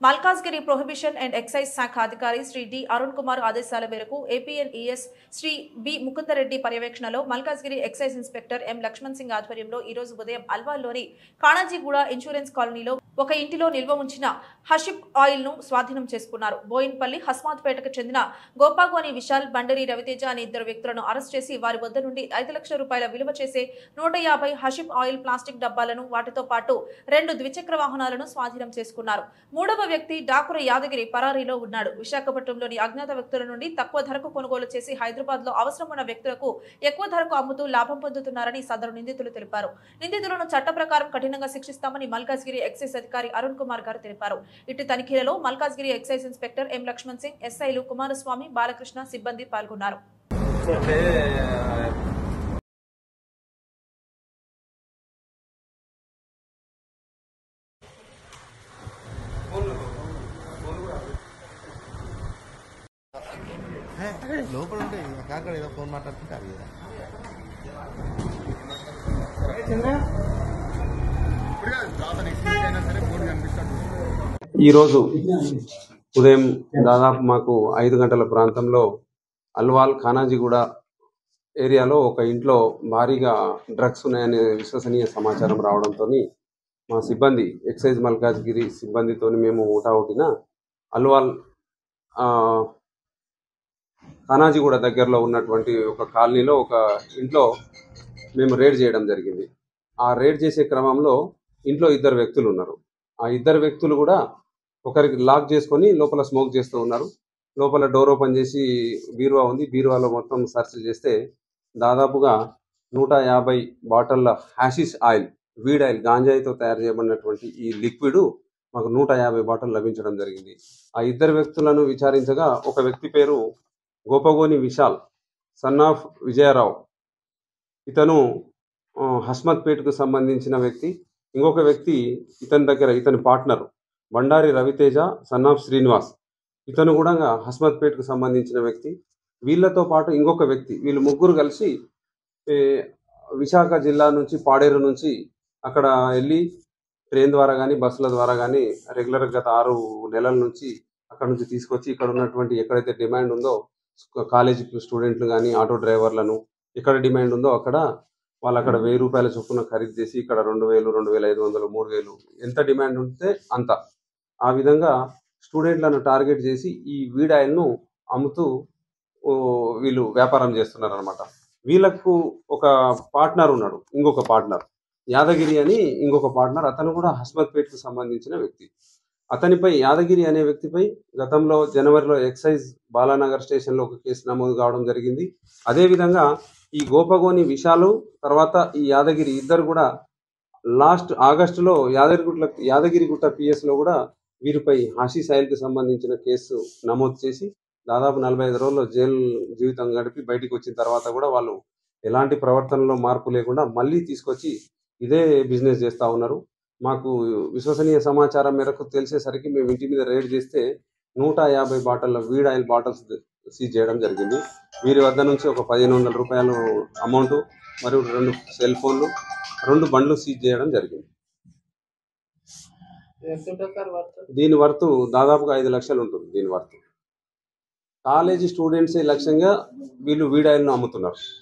Malkajgiri prohibition and excise శాఖ అధికారి Shri D Arun Kumar ఆదేశాల మేరకు ఏపీఎన్ఈఎస్ శ్రీ బి ముకుందరెడ్డి పర్యవేక్షణలో Malkajgiri excise inspector M Lakshman Singh ఆధ్వర్యంలో ఈ రోజు ఉదయం అల్వాల్లోని కాణాజీగూడ ఇన్సూరెన్స్ కాలనీలో ఒక ఇంటిలో నిల్వ ఉంచిన హషిప్ ఆయిల్ ను స్వాధీనం చేసుకున్నారు బోయిన్పల్లి హస్మాత్పేటకు చెందిన గోపాగోని విశాల్ బండరి రవితేజ అనే ఇద్దరు వ్యక్తులను అరెస్ట్ చేసి వారి వద్ద నుండి ఐదు లక్షల రూపాయల విలువ చేసే నూట యాభై హషిప్ ఆయిల్ ప్లాస్టిక్ డబ్బాలను వాటితో పాటు రెండు ద్విచక్ర వాహనాలను స్వాధీనం చేసుకున్నారు మూడవ వ్యక్తి డాకుర యాదగిరి పరారీలో ఉన్నాడు విశాఖపట్నంలోని అజ్ఞాత వ్యక్తుల నుండి తక్కువ ధరకు కొనుగోలు చేసి హైదరాబాద్ లో అవసరం ఉన్న వ్యక్తులకు ఎక్కువ ధరకు అమ్ముతూ లాభం పొందుతున్నారని సదరు నిందితులు తెలిపారు నిందితులను చట్ట ప్రకారం కఠినంగా శిక్షిస్తామని మల్కాజ్గిరి ఎక్సైజ్ అధికారి అరుణ్ కుమార్ గారు తెలిపారు ఇటు తనిఖీలలో Malkajgiri excise inspector M Lakshman Singh ఎస్ఐలు కుమారస్వామి బాలకృష్ణ సిబ్బంది పాల్గొన్నారు అంటే లోపల ఉంటే కాకడ ఏదో ఫోన్ మాట్లాడుతుంటే అవి కదా ఈరోజు ఉదయం దాదాపు మాకు ఐదు గంటల ప్రాంతంలో అల్వాల్ ఖానాజీగూడ ఏరియాలో ఒక ఇంట్లో భారీగా డ్రగ్స్ ఉన్నాయనే విశ్వసనీయ సమాచారం రావడంతో మా సిబ్బంది ఎక్సైజ్ మల్కాజ్గిరి సిబ్బందితో మేము ఊటావుటిన అల్వాల్ ఆ, ఖానాజీగూడ దగ్గరలో ఉన్నటువంటి ఒక కాలనీలో ఒక ఇంట్లో మేము రేడ్ చేయడం జరిగింది ఆ రేడ్ చేసే క్రమంలో ఇంట్లో ఇద్దరు వ్యక్తులు ఉన్నారు ఆ ఇద్దరు వ్యక్తులు కూడా ఒకరికి లాక్ చేసుకొని లోపల స్మోక్ చేస్తూ ఉన్నారు లోపల డోర్ ఓపెన్ చేసి బీరువా ఉంది బీరువాలో మొత్తం సెర్చ్ చేస్తే దాదాపుగా నూట యాభై బాటిళ్ళ హ్యాషిష్ ఆయిల్ వీడ్ ఆయిల్ గాంజాయితో తయారు చేయబడినటువంటి ఈ లిక్విడ్ మాకు నూట యాభై బాటిల్ లభించడం జరిగింది ఆ ఇద్దరు వ్యక్తులను విచారించగా ఒక వ్యక్తి పేరు గోపగోని విశాల్ సన్ ఆఫ్ విజయరావు ఇతను ఆ, హస్మత్పేట్కు సంబంధించిన వ్యక్తి ఇంకొక వ్యక్తి ఇతని దగ్గర ఇతని partner Bandari Raviteja son of Srinivas ఇతను కూడా హస్మత్పేట్కు సంబంధించిన వ్యక్తి వీళ్ళతో పాటు ఇంకొక వ్యక్తి వీళ్ళు ముగ్గురు కలిసి ఏ, విశాఖ జిల్లా నుంచి పాడేరు నుంచి అక్కడ వెళ్ళి ట్రైన్ ద్వారా కానీ బస్సుల ద్వారా కానీ రెగ్యులర్ గత ఆరు నెలల నుంచి అక్కడ నుంచి తీసుకొచ్చి ఇక్కడ ఉన్నటువంటి ఎక్కడైతే డిమాండ్ ఉందో కాలేజీ స్టూడెంట్లు కానీ ఆటో డ్రైవర్లను ఎక్కడ డిమాండ్ ఉందో అక్కడ వాళ్ళు అక్కడ వెయ్యి రూపాయల చొప్పున ఖరీదు చేసి ఇక్కడ రెండు వేలు రెండు వేల ఐదు వందలు మూడు వేలు ఎంత డిమాండ్ ఉంటే అంత ఆ విధంగా స్టూడెంట్లను టార్గెట్ చేసి ఈ వీడ్ ఆయిల్ను అమ్ముతూ ఓ, వీళ్ళు వ్యాపారం చేస్తున్నారు అనమాట వీళ్ళకు ఒక పార్ట్నర్ ఉన్నాడు ఇంకొక పార్ట్నర్ యాదగిరి అని ఇంకొక పార్ట్నర్ అతను కూడా హస్మత్పేట్కు సంబంధించిన వ్యక్తి అతనిపై యాదగిరి అనే వ్యక్తిపై గతంలో జనవరిలో ఎక్సైజ్ బాలానగర్ స్టేషన్లో ఒక కేసు నమోదు కావడం జరిగింది అదేవిధంగా ఈ గోపగోని విశాలు తర్వాత ఈ యాదగిరి ఇద్దరు కూడా లాస్ట్ ఆగస్టులో యాదగిరిగుట్ల యాదగిరిగుట్ట పిఎస్ లో కూడా వీరిపై హాషీ కి సంబంధించిన కేసు నమోదు చేసి దాదాపు నలభై ఐదు రోజుల్లో జైలు జీవితం గడిపి బయటికి వచ్చిన తర్వాత కూడా వాళ్ళు ఎలాంటి ప్రవర్తనలో మార్పు లేకుండా మళ్ళీ తీసుకొచ్చి ఇదే బిజినెస్ చేస్తూ ఉన్నారు మాకు విశ్వసనీయ సమాచారం మేరకు తెలిసేసరికి మేము ఇంటి మీద రేడ్ చేస్తే నూట యాభై bottle weed oil bottles seize చేయడం జరిగింది వీరి వద్ద నుంచి ఒక పదిహేను వందల రూపాయలు అమౌంట్ మరియు రెండు సెల్ ఫోన్లు రెండు బండ్లు సీజ్ చేయడం జరిగింది దీని వర్త్ దాదాపుగా ఐదు లక్షలు ఉంటుంది దీని వర్త్ కాలేజీ స్టూడెంట్స్ లక్ష్యంగా వీళ్ళు వీడాయిల్ను అమ్ముతున్నారు